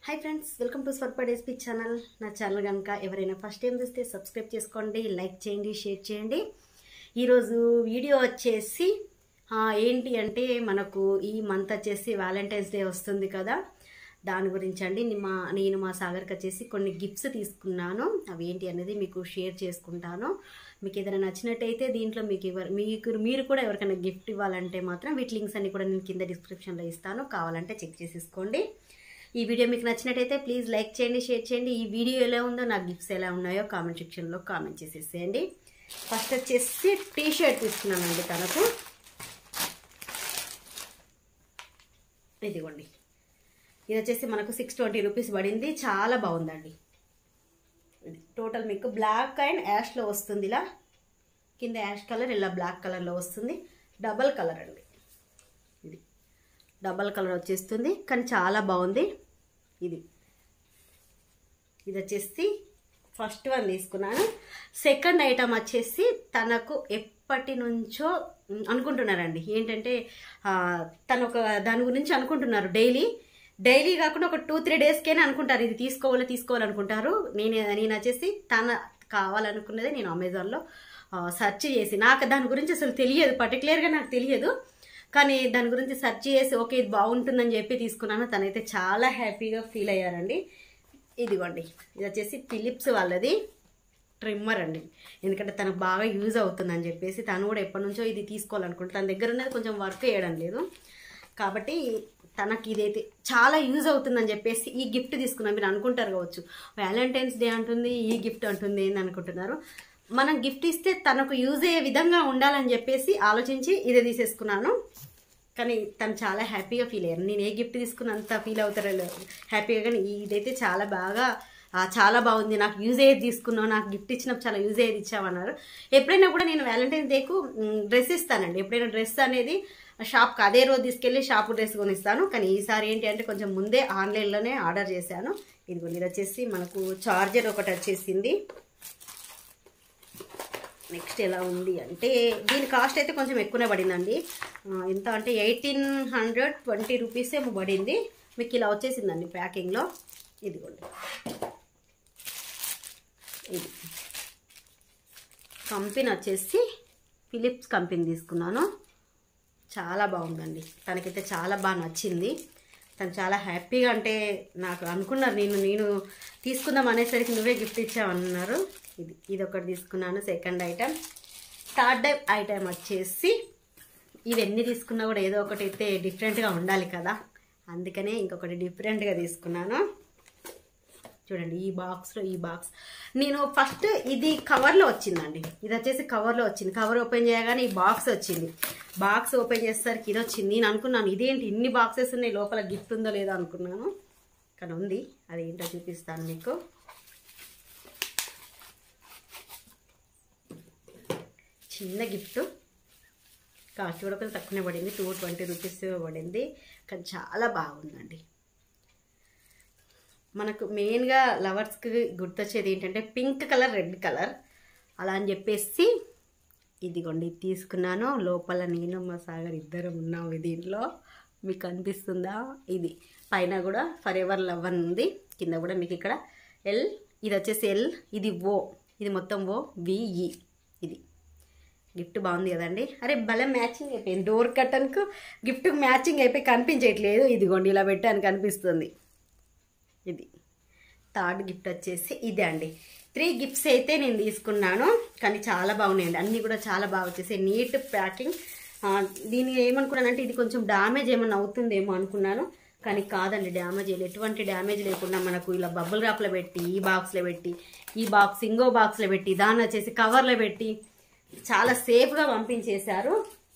hi friends welcome to స్వర్ప డేస్పీ channel నా ఛానల్ కనుక ఎవరైనా ఫస్ట్ టైం చూస్తే సబ్స్క్రైబ్ చేసుకోండి లైక్ చేయండి షేర్ చేయండి ఈరోజు వీడియో వచ్చేసి ఆ, ఏంటి అంటే మనకు ఈ మంత్ వచ్చేసి వ్యాలంటైన్స్ డే వస్తుంది కదా దాని గురించి అండి ని- మా నేను మా సాగర్కి వచ్చేసి కొన్ని గిఫ్ట్స్ తీసుకున్నాను అవి ఏంటి అనేది మీకు షేర్ చేసుకుంటాను మీకు ఏదైనా నచ్చినట్టయితే దీంట్లో మీకు ఎవరు మీకు మీరు కూడా ఎవరికైనా గిఫ్ట్ ఇవ్వాలంటే మాత్రం వీటి లింక్స్ అన్ని కూడా నేను కింద డిస్క్రిప్షన్లో ఇస్తాను కావాలంటే చెక్ చేసేసుకోండి ఈ వీడియో మీకు నచ్చినట్టయితే ప్లీజ్ లైక్ చేయండి షేర్ చేయండి ఈ వీడియో ఎలా ఉందో నా గిఫ్ట్స్ ఎలా ఉన్నాయో కామెంట్ సెక్షన్లో కామెంట్ చేసేసేయండి ఫస్ట్ వచ్చేసి టీ షర్ట్ తీసుకున్నానండి తనకు ఇదిగోండి ఇది వచ్చేసి మనకు సిక్స్ ట్వంటీ రూపీస్ పడింది చాలా బాగుందండి ఇది టోటల్ మీకు బ్లాక్ అండ్ యాష్లో వస్తుంది ఇలా కింద యాష్ కలర్ ఇలా బ్లాక్ కలర్లో వస్తుంది డబల్ కలర్ అండి ఇది డబల్ కలర్ వచ్చేస్తుంది కానీ చాలా బాగుంది ఇది ఇది వచ్చేసి ఫస్ట్ వన్ తీసుకున్నాను సెకండ్ ఐటమ్ వచ్చేసి తనకు ఎప్పటి నుంచో ఉమ్, అనుకుంటున్నారండి ఏంటంటే ఆ, తను ఒక దాని గురించి అనుకుంటున్నారు డైలీ డైలీ కాకుండా ఒక టూ త్రీ డేస్కైనా అనుకుంటారు ఇది తీసుకోవాలి తీసుకోవాలనుకుంటారు నేను నేను వచ్చేసి తన కావాలనుకున్నదే నేను అమెజాన్లో సెర్చ్ చేసి నాకు దాని గురించి అసలు తెలియదు పర్టికులర్గా నాకు తెలియదు కానీ దాని గురించి సెర్చ్ చేసి ఓకే ఇది బాగుంటుందని చెప్పి తీసుకున్నాను తనైతే చాలా హ్యాపీగా ఫీల్ అయ్యారండి ఇదిగోండి ఇది వచ్చేసి ఫిలిప్స్ వాళ్ళది ట్రిమ్మర్ అండి ఎందుకంటే తనకు బాగా యూజ్ అవుతుందని చెప్పేసి తను కూడా ఎప్పటి నుంచో ఇది తీసుకోవాలనుకుంటే తన దగ్గర ఉన్నది కొంచెం వర్క్ చేయడం లేదు కాబట్టి తనకి ఇదైతే చాలా యూజ్ అవుతుందని చెప్పేసి ఈ గిఫ్ట్ తీసుకున్నాం మీరు అనుకుంటారు కావచ్చు వ్యాలంటైన్స్ డే అంటుంది ఈ గిఫ్ట్ అంటుంది ఏంది అనుకుంటున్నారు మనం గిఫ్ట్ ఇస్తే తనకు యూజ్ అయ్యే విధంగా ఉండాలని చెప్పేసి ఆలోచించి ఇదే తీసేసుకున్నాను కానీ తను చాలా హ్యాపీగా ఫీల్ అయ్యారు నేను ఏ గిఫ్ట్ తీసుకున్న అంత ఫీల్ అవుతారో లేదో హ్యాపీగా కానీ ఇదైతే చాలా బాగా ఆ, చాలా బాగుంది నాకు యూజ్ అయ్యేది తీసుకున్నావు నాకు గిఫ్ట్ ఇచ్చినప్పుడు చాలా యూజ్ అయ్యేది ఇచ్చామన్నారు ఎప్పుడైనా కూడా నేను వ్యాలంటైన్స్ డేకు డ్రెస్ ఇస్తానండి ఎప్పుడైనా డ్రెస్ అనేది షాప్కి అదే రోజు తీసుకెళ్ళి షాప్ డ్రెస్ కొనిస్తాను కానీ ఈసారి ఏంటి అంటే కొంచెం ముందే ఆన్లైన్లోనే ఆర్డర్ చేశాను ఇదిగోండి ఇది వచ్చేసి మనకు చార్జర్ ఒకటి వచ్చేసింది నెక్స్ట్ ఎలా ఉంది అంటే దీని కాస్ట్ అయితే కొంచెం ఎక్కువనే పడిందండి ఆ, ఎంత అంటే ఎయిటీన్ హండ్రెడ్ ట్వంటీ రూపీస్ ఏమో పడింది మీకు ఇలా వచ్చేసిందండి ప్యాకింగ్లో ఇదిగోండి ఇది కంపెనీ వచ్చేసి ఫిలిప్స్ కంపెనీ తీసుకున్నాను చాలా బాగుందండి తనకైతే చాలా బాగా నచ్చింది తను చాలా హ్యాపీగా అంటే నాకు అనుకున్నారు నేను నేను తీసుకుందాం అనేసరికి నువ్వే గిఫ్ట్ ఇచ్చావన్నారు ఇది ఇది ఒకటి తీసుకున్నాను సెకండ్ ఐటమ్ థర్డ్ ఐటమ్ వచ్చేసి ఇవన్నీ తీసుకున్నా కూడా ఏదో ఒకటి అయితే డిఫరెంట్గా ఉండాలి కదా అందుకనే ఇంకొకటి డిఫరెంట్గా తీసుకున్నాను చూడండి ఈ బాక్స్లో ఈ బాక్స్ నేను ఫస్ట్ ఇది కవర్లో వచ్చిందండి ఇది వచ్చేసి కవర్లో వచ్చింది కవర్ ఓపెన్ చేయగానే ఈ బాక్స్ వచ్చింది బాక్స్ ఓపెన్ చేసేసరికి ఇది వచ్చింది నేను అనుకున్నాను ఇదేంటి ఇన్ని బాక్సెస్ ఉన్నాయి లోపల గిఫ్ట్ ఉందో లేదో అనుకున్నాను కానీ ఉంది అది ఏంటో చూపిస్తాను మీకు చిన్న గిఫ్ట్ కాస్ట్ కూడా కొంచెం తక్కువనే పడింది టూ ట్వంటీ రూపీస్ పడింది కానీ చాలా బాగుందండి మనకు మెయిన్గా లవర్స్కి గుర్తొచ్చేది ఏంటంటే పింక్ కలర్ రెడ్ కలర్ అలా అని చెప్పేసి ఇదిగోండి ఇది తీసుకున్నాను లోపల నేను మా సాగర్ ఇద్దరం ఉన్నాము దీంట్లో మీకు అనిపిస్తుందా ఇది పైన కూడా ఫర్ ఎవర్ లవ్ అని ఉంది కింద కూడా మీకు ఇక్కడ ఎల్ ఇది వచ్చేసి ఎల్ ఇది ఓ ఇది మొత్తం ఓ విఈ ఇది గిఫ్ట్ బాగుంది కదండి అరే భలే మ్యాచింగ్ అయిపోయింది డోర్ కట్టన్కు గిఫ్ట్ మ్యాచింగ్ అయిపోయి కనిపించట్లేదు ఇదిగోండి ఇలా పెట్టాను కనిపిస్తుంది ఇది థర్డ్ గిఫ్ట్ వచ్చేసి ఇదే అండి త్రీ గిఫ్ట్స్ అయితే నేను తీసుకున్నాను కానీ చాలా బాగున్నాయండి అన్నీ కూడా చాలా బాగా వచ్చేసి నీట్ ప్యాకింగ్ దీన్ని ఏమనుకున్నానంటే ఇది కొంచెం డ్యామేజ్ ఏమన్నా అవుతుందేమో అనుకున్నాను కానీ కాదండి డ్యామేజ్ లేదు ఎటువంటి డ్యామేజ్ లేకుండా మనకు ఇలా బబుల్ ర్యాప్లో పెట్టి ఈ బాక్స్లో పెట్టి ఈ బాక్స్ ఇంకో బాక్స్లో పెట్టి దాన్ని వచ్చేసి కవర్లో పెట్టి చాలా సేఫ్గా పంపించేశారు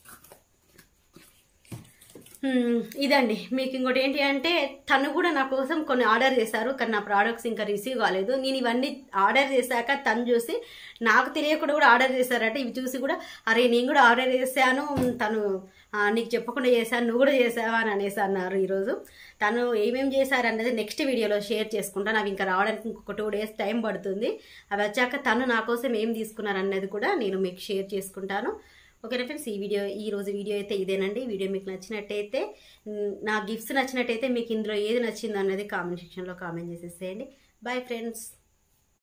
హ్మ్, ఇదండి మీకు ఇంకోటి ఏంటి అంటే తను కూడా నా కోసం కొన్ని ఆర్డర్ చేశారు కానీ నా ప్రోడక్ట్స్ ఇంకా రిసీవ్ కాలేదు నేను ఇవన్నీ ఆర్డర్ చేశాక తను చూసి నాకు తెలియకుండా కూడా ఆర్డర్ చేశారట ఇవి చూసి కూడా అరే నేను కూడా ఆర్డర్ చేశాను తను ఆ, నీకు చెప్పకుండా చేశాను నువ్వు కూడా చేసావా అని అనేసి అన్నారు ఈరోజు తను ఏమేమి చేశారు అన్నది నెక్స్ట్ వీడియోలో షేర్ చేసుకుంటాను అవి ఇంకా రావడానికి ఇంకొక టూ డేస్ టైం పడుతుంది అవి వచ్చాక తను నా కోసం ఏం తీసుకున్నారు అన్నది కూడా నేను మీకు షేర్ చేసుకుంటాను ఓకేనా ఫ్రెండ్స్ ఈ వీడియో ఈ రోజు వీడియో అయితే ఇదేనండి ఈ వీడియో మీకు నచ్చినట్టయితే మ్, నా గిఫ్ట్స్ నచ్చినట్టయితే మీకు ఇందులో ఏది నచ్చిందో అన్నది కామెంట్ సెక్షన్లో కామెంట్ చేసేసేయండి బాయ్ ఫ్రెండ్స్